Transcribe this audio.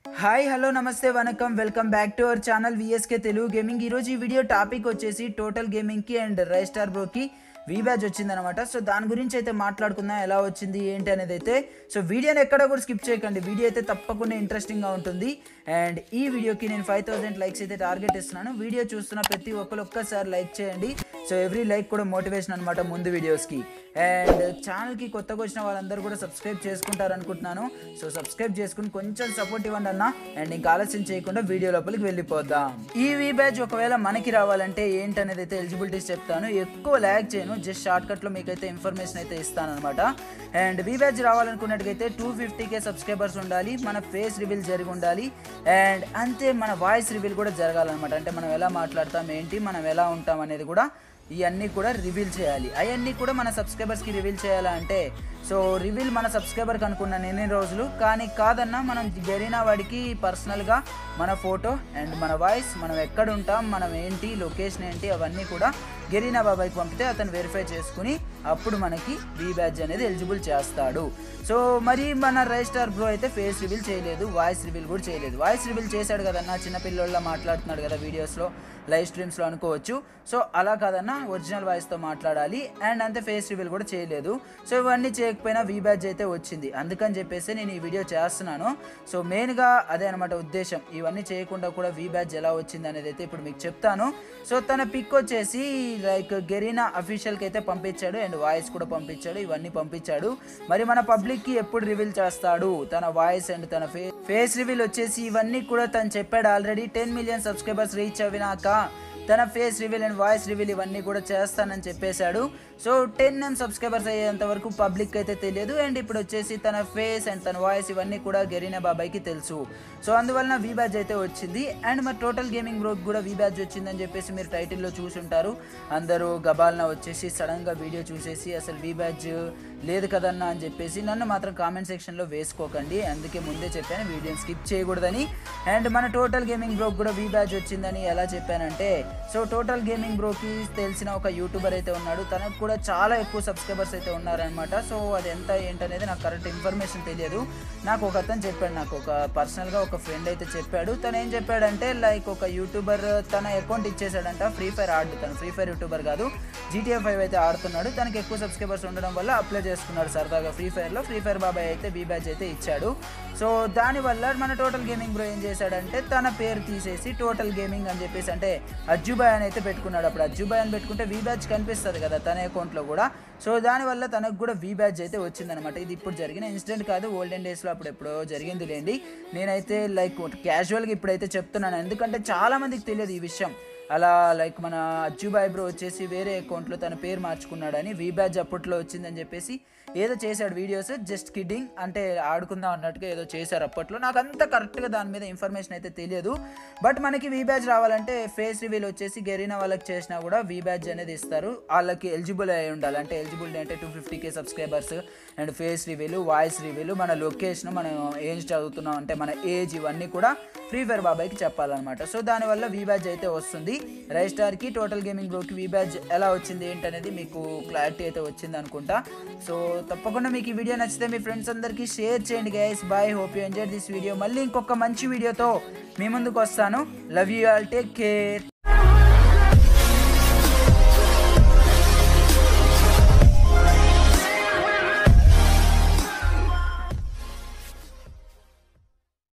hi hello నమస్తే వనకం welcome back to our channel VSK Telugu gaming ఈరోజు ఈ వీడియో టాపిక్ వచ్చేసి టోటల్ గేమింగ్కి అండ్ రైస్టార్ బ్రోకి వీ బ్యాచ్ వచ్చిందనమాట సో దాని గురించి అయితే మాట్లాడుకుందాం ఎలా వచ్చింది ఏంటి అనేది అయితే సో వీడియోని ఎక్కడ కూడా స్కిప్ చేయకండి వీడియో అయితే తప్పకుండా ఇంట్రెస్టింగ్గా ఉంటుంది అండ్ ఈ వీడియోకి నేను ఫైవ్ థౌసండ్ లైక్స్ అయితే టార్గెట్ ఇస్తున్నాను వీడియో చూస్తున్న ప్రతి ఒక్కరు ఒక్కసారి లైక్ చేయండి సో ఎవ్రీ లైక్ కూడా మోటివేషన్ అనమాట ముందు వీడియోస్కి అండ్ ఛానల్కి కొత్తగా వచ్చిన వాళ్ళందరూ కూడా సబ్స్క్రైబ్ చేసుకుంటారు అనుకుంటున్నాను సో సబ్స్క్రైబ్ చేసుకుని కొంచెం సపోర్ట్ ఇవ్వండి అన్న అండ్ ఇంకా ఆలస్యం చేయకుండా వీడియో లోపలికి వెళ్ళిపోదాం ఈ వీ బ్యాచ్ ఒకవేళ మనకి రావాలంటే ఏంటనేది అయితే ఎలిజిబిలిటీస్ చెప్తాను ఎక్కువ ల్యాగ్ చేయను జస్ట్ షార్ట్ కట్లో మీకైతే ఇన్ఫర్మేషన్ అయితే ఇస్తాను అనమాట అండ్ వీ బ్యాచ్ రావాలనుకున్నట్టుగైతే టూ ఫిఫ్టీకే సబ్స్క్రైబర్స్ ఉండాలి మన ఫేస్ రివీల్ జరిగి ఉండాలి అండ్ అంతే మన వాయిస్ రివీల్ కూడా జరగాలన్నమాట అంటే మనం ఎలా మాట్లాడతాం ఏంటి మనం ఎలా ఉంటాం అనేది కూడా ఇవన్నీ కూడా రివీల్ చేయాలి అవన్నీ కూడా మన సబ్స్క్రైబర్స్కి రివీల్ చేయాలంటే సో రివీల్ మన సబ్స్క్రైబర్కి అనుకున్నాను ఎన్ని రోజులు కానీ కాదన్నా మనం గెరినా వాడికి పర్సనల్గా మన ఫోటో అండ్ మన వాయిస్ మనం ఎక్కడ ఉంటాం మనం ఏంటి లొకేషన్ ఏంటి అవన్నీ కూడా గెరీనా బాబాయ్కి పంపితే అతను వెరిఫై చేసుకుని అప్పుడు మనకి వీ బ్యాడ్జ్ అనేది ఎలిజిబుల్ చేస్తాడు సో మరి మన రైస్టార్ బ్రో అయితే ఫేస్ రివీల్ చేయలేదు వాయిస్ రివీల్ కూడా చేయలేదు వాయిస్ రివీల్ చేశాడు కదన్నా చిన్నపిల్లోళ్ళ మాట్లాడుతున్నాడు కదా వీడియోస్లో లైవ్ స్ట్రీమ్స్లో అనుకోవచ్చు సో అలా కాదన్నా ఒరిజినల్ వాయిస్తో మాట్లాడాలి అండ్ అంతే ఫేస్ రివీల్ కూడా చేయలేదు సో ఇవన్నీ చేయకపోయినా వీ బ్యాడ్జ్ అయితే వచ్చింది అందుకని చెప్పేసి నేను ఈ వీడియో చేస్తున్నాను సో మెయిన్గా అదే అనమాట ఉద్దేశం ఇవన్నీ చేయకుండా కూడా వీ బ్యాడ్జ్ ఎలా వచ్చింది అనేది అయితే ఇప్పుడు మీకు చెప్తాను సో తన పిక్ వచ్చేసి లైక్ గెరీనా అఫీషియల్కి అయితే పంపించాడు అండ్ వాయిస్ కూడా పంపించాడు ఇవన్నీ పంపించాడు మరి మన పబ్లిక్కి ఎప్పుడు రివీల్ చేస్తాడు తన వాయిస్ అండ్ తన ఫే ఫేస్ రివీల్ వచ్చేసి ఇవన్నీ కూడా తను చెప్పాడు already ten million subscribers reach అవినాక తన face reveal and voice reveal ఇవన్నీ కూడా చేస్తానని చెప్పేశాడు సో టెన్ ఎం సబ్స్క్రైబర్స్ అయ్యేంత వరకు పబ్లిక్ అయితే తెలియదు అండ్ ఇప్పుడు వచ్చేసి తన ఫేస్ అండ్ తన వాయిస్ ఇవన్నీ కూడా గెరీనా బాబాయ్కి తెలుసు సో అందువలన వీ బ్యాజ్ అయితే వచ్చింది అండ్ మరి టోటల్ గేమింగ్ బ్రోక్ కూడా వీ బ్యాజ్ వచ్చిందని చెప్పేసి మీరు టైటిల్లో చూసి ఉంటారు అందరూ గబాల్న వచ్చేసి సడన్గా వీడియో చూసేసి అసలు వీ బ్యాజ్ లేదు కదన్నా అని చెప్పేసి నన్ను మాత్రం కామెంట్ సెక్షన్లో వేసుకోకండి అందుకే ముందే చెప్పాను వీడియోని స్కిప్ చేయకూడదని అండ్ మన టోటల్ గేమింగ్ బ్రోక్ కూడా వీ బ్యాజ్ వచ్చిందని ఎలా చెప్పానంటే సో టోటల్ గేమింగ్ బ్రోకి తెలిసిన ఒక యూట్యూబర్ అయితే ఉన్నాడు తనకు కూడా చాలా ఎక్కువ సబ్స్క్రైబర్స్ అయితే ఉన్నారనమాట సో అది ఎంత ఏంటనేది నాకు కరెక్ట్ ఇన్ఫర్మేషన్ తెలియదు నాకు ఒక అతను చెప్పాడు నాకు ఒక పర్సనల్గా ఒక ఫ్రెండ్ అయితే చెప్పాడు తను ఏం చెప్పాడంటే లైక్ ఒక యూట్యూబర్ తన అకౌంట్ ఇచ్చేసాడంట ఫ్రీ ఫైర్ ఆడు తను ఫ్రీ ఫైర్ యూట్యూబర్ కాదు జీటీఏ ఫైవ్ అయితే ఆడుతున్నాడు తనకి ఎక్కువ సబ్స్క్రైబర్స్ ఉండడం వల్ల అప్లై చేసుకున్నాడు సరదాగా ఫ్రీ ఫైర్లో ఫ్రీ ఫైర్ బాబాయ్ అయితే బీ బ్యాచ్ అయితే ఇచ్చాడు సో దానివల్ల మన టోటల్ గేమింగ్ బ్రో ఏం చేశాడంటే తన పేరు తీసేసి టోటల్ గేమింగ్ అని చెప్పేసి అంటే అజ్జుబాయ్ అని అయితే పెట్టుకున్నాడు అప్పుడు అజ్జుబాయ్ అని పెట్టుకుంటే వీ బ్యాచ్ కనిపిస్తుంది కదా తన అకౌంట్లో కూడా సో దానివల్ల తనకు కూడా వీ బ్యాచ్ అయితే వచ్చిందనమాట ఇది ఇప్పుడు జరిగిన ఇన్సిడెంట్ కాదు ఓల్డెన్ డేస్లో అప్పుడు ఎప్పుడో జరిగింది లేండి నేనైతే లైక్ క్యాజువల్గా ఇప్పుడైతే చెప్తున్నాను ఎందుకంటే చాలామందికి తెలియదు ఈ విషయం అలా లైక్ మన అజ్జుబాయ్ బ్రో వచ్చేసి వేరే అకౌంట్లో తన పేరు మార్చుకున్నాడని వీ బ్యాచ్ అప్పట్లో వచ్చిందని చెప్పేసి ఏదో చేశాడు వీడియోస్ జస్ట్ కిడ్డింగ్ అంటే ఆడుకుందాం అన్నట్టుగా ఏదో చేశారు అప్పట్లో నాకు అంత కరెక్ట్గా దాని మీద ఇన్ఫర్మేషన్ అయితే తెలియదు బట్ మనకి వీ బ్యాచ్ రావాలంటే ఫేస్ రివీల్ వచ్చేసి గెరీనా వాళ్ళకి చేసినా కూడా వీ బ్యాచ్ అనేది ఇస్తారు వాళ్ళకి ఎలిజిబుల్ అయి ఉండాలి అంటే ఎలిజిబిలిటీ అంటే two fifty K subscribers and face reveal voice reveal మన లొకేషన్ మనం ఏం చదువుతున్నాం అంటే మన ఏజ్ ఇవన్నీ కూడా ఫ్రీ ఫైర్ బాబాయ్కి చెప్పాలన్నమాట సో దానివల్ల వీ బ్యాచ్ అయితే వస్తుంది రైస్టార్కి టోటల్ గేమింగ్ బ్రోకి వీ బ్యాచ్ ఎలా వచ్చింది ఏంటనేది మీకు క్లారిటీ అయితే వచ్చింది అనుకుంటా సో తప్పకుండా మీకు ఈ వీడియో నచ్చితే మీ ఫ్రెండ్స్ అందరికీ షేర్ చేయండి guys bye hope you enjoy this video మళ్ళీ ఇంకొక మంచి వీడియోతో మీ ముందుకు వస్తాను love you all take care